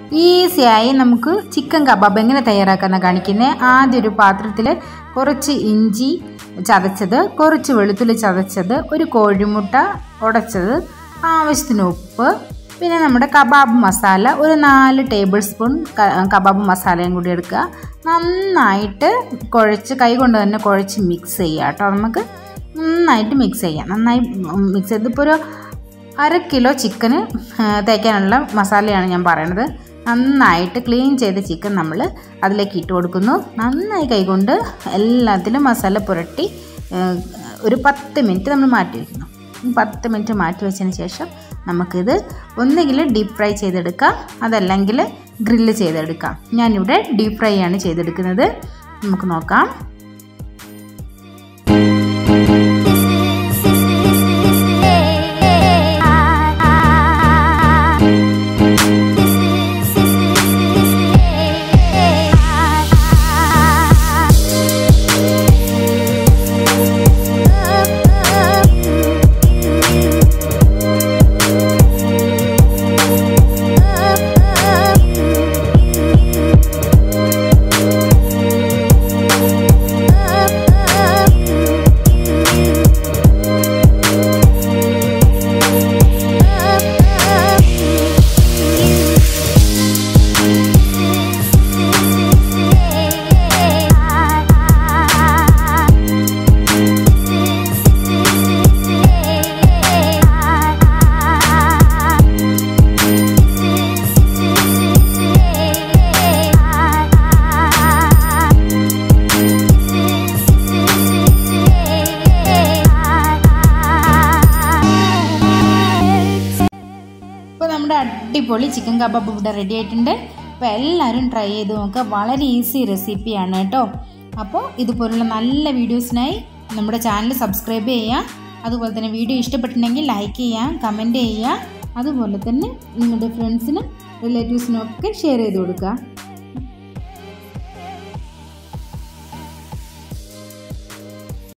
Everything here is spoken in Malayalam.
ഈസിയായി നമുക്ക് ചിക്കൻ കബാബ് എങ്ങനെ തയ്യാറാക്കാമെന്ന് കാണിക്കുന്നത് ആദ്യം ഒരു പാത്രത്തിൽ കുറച്ച് ഇഞ്ചി ചതച്ചത് കുറച്ച് വെളുത്തുള്ളി ചതച്ചത് ഒരു കോഴിമുട്ട ഉടച്ചത് ആവശ്യത്തിന് ഉപ്പ് പിന്നെ നമ്മുടെ കബാബ് മസാല ഒരു നാല് ടേബിൾ സ്പൂൺ കബാബ് മസാലയും കൂടി എടുക്കുക നന്നായിട്ട് കുഴച്ച് കൈ കൊണ്ട് തന്നെ കുഴച്ച് മിക്സ് ചെയ്യുക കേട്ടോ നമുക്ക് നന്നായിട്ട് മിക്സ് ചെയ്യാം നന്നായി മിക്സ് ചെയ്ത് ഇപ്പോൾ ഒരു അര കിലോ ചിക്കന് തേക്കാനുള്ള മസാലയാണ് ഞാൻ പറയണത് നന്നായിട്ട് ക്ലീൻ ചെയ്ത ചിക്കൻ നമ്മൾ അതിലേക്ക് ഇട്ട് കൊടുക്കുന്നു നന്നായി കൈകൊണ്ട് എല്ലാത്തിലും മസാല പുരട്ടി ഒരു പത്ത് മിനിറ്റ് നമ്മൾ മാറ്റി വയ്ക്കുന്നു പത്ത് മിനിറ്റ് മാറ്റി വെച്ചതിന് ശേഷം നമുക്കിത് ഒന്നുകിൽ ഡീപ്പ് ഫ്രൈ ചെയ്തെടുക്കാം അതല്ലെങ്കിൽ ഗ്രില്ല് ചെയ്തെടുക്കാം ഞാനിവിടെ ഡീപ്പ് ഫ്രൈ ആണ് ചെയ്തെടുക്കുന്നത് നമുക്ക് നോക്കാം ഇപ്പോൾ നമ്മുടെ അടിപൊളി ചിക്കൻ കബാബ് ഇവിടെ റെഡി ആയിട്ടുണ്ട് അപ്പോൾ എല്ലാവരും ട്രൈ ചെയ്ത് നോക്കുക വളരെ ഈസി റെസിപ്പിയാണ് കേട്ടോ അപ്പോൾ ഇതുപോലുള്ള നല്ല വീഡിയോസിനായി നമ്മുടെ ചാനൽ സബ്സ്ക്രൈബ് ചെയ്യുക അതുപോലെ തന്നെ വീഡിയോ ഇഷ്ടപ്പെട്ടിട്ടുണ്ടെങ്കിൽ ലൈക്ക് ചെയ്യുക കമൻറ്റ് ചെയ്യുക അതുപോലെ തന്നെ നിങ്ങളുടെ ഫ്രണ്ട്സിനും റിലേറ്റീവ്സിനും ഒക്കെ ഷെയർ ചെയ്ത് കൊടുക്കുക